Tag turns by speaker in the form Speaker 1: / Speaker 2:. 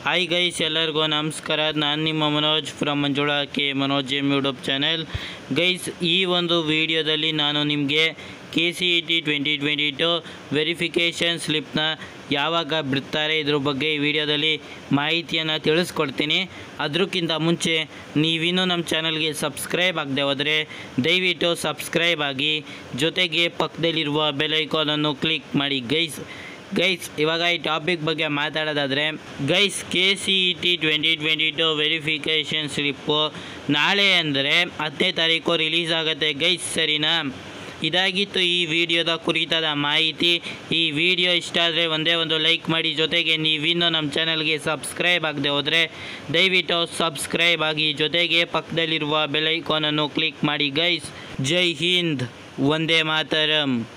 Speaker 1: hi guys ಎಲ್ಲರಿಗೂ ನಮಸ್ಕಾರ ನಾನು ನಿಮ್ಮ Manoj from Manjula K Manoj M YouTube channel guys ಈ ಒಂದು ವಿಡಿಯೋದಲ್ಲಿ ನಾನು ನಿಮಗೆ K C E T twenty twenty two verification ಸ್ಲಿಪ್ನ ಯಾವಾಗ ಬಿಡ್ತಾರೆ ಇದ್ರ ಬಗ್ಗೆ ಈ ವಿಡಿಯೋದಲ್ಲಿ ಮಾಹಿತಿಯನ್ನು ತಿಳಿಸ್ಕೊಡ್ತೀನಿ ಅದಕ್ಕಿಂತ ಮುಂಚೆ ನೀವಿನ್ನೂ ನಮ್ಮ ಚಾನಲ್ಗೆ ಸಬ್ಸ್ಕ್ರೈಬ್ ಆಗದೆ ಹೋದರೆ ದಯವಿಟ್ಟು ಸಬ್ಸ್ಕ್ರೈಬ್ ಆಗಿ ಜೊತೆಗೆ ಪಕ್ಕದಲ್ಲಿರುವ ಬೆಲ್ ಐಕಾನನ್ನು ಕ್ಲಿಕ್ ಮಾಡಿ ಗೈಸ್ ಗೈಸ್ ಇವಾಗ ಈ ಟಾಪಿಕ್ ಬಗ್ಗೆ ಮಾತಾಡೋದಾದರೆ guys K C E T twenty twenty two verification slip ನಾಳೆ ಅಂದರೆ ಹತ್ತನೇ ತಾರೀಕು ರಿಲೀಸ್ ಆಗುತ್ತೆ ಗೈಸ್ ಸರಿನಾ ಇದಾಗಿತ್ತು ಈ ವಿಡಿಯೋದ ಕುರಿತಾದ ಮಾಹಿತಿ ಈ ವಿಡಿಯೋ ಇಷ್ಟ ಆದರೆ ಒಂದೇ ಒಂದು ಲೈಕ್ ಮಾಡಿ ಜೊತೆಗೆ ನೀವಿನ್ನೂ ನಮ್ಮ ಚಾನಲ್ಗೆ ಸಬ್ಸ್ಕ್ರೈಬ್ ಆಗದೆ ಹೋದರೆ ದಯವಿಟ್ಟು ಸಬ್ಸ್ಕ್ರೈಬ್ ಆಗಿ ಜೊತೆಗೆ ಪಕ್ಕದಲ್ಲಿರುವ ಬೆಲ್ ಐಕಾನನ್ನು ಕ್ಲಿಕ್ ಮಾಡಿ ಗೈಸ್ ಜೈ ಹಿಂದ್ ಒಂದೇ ಮಾತರಂ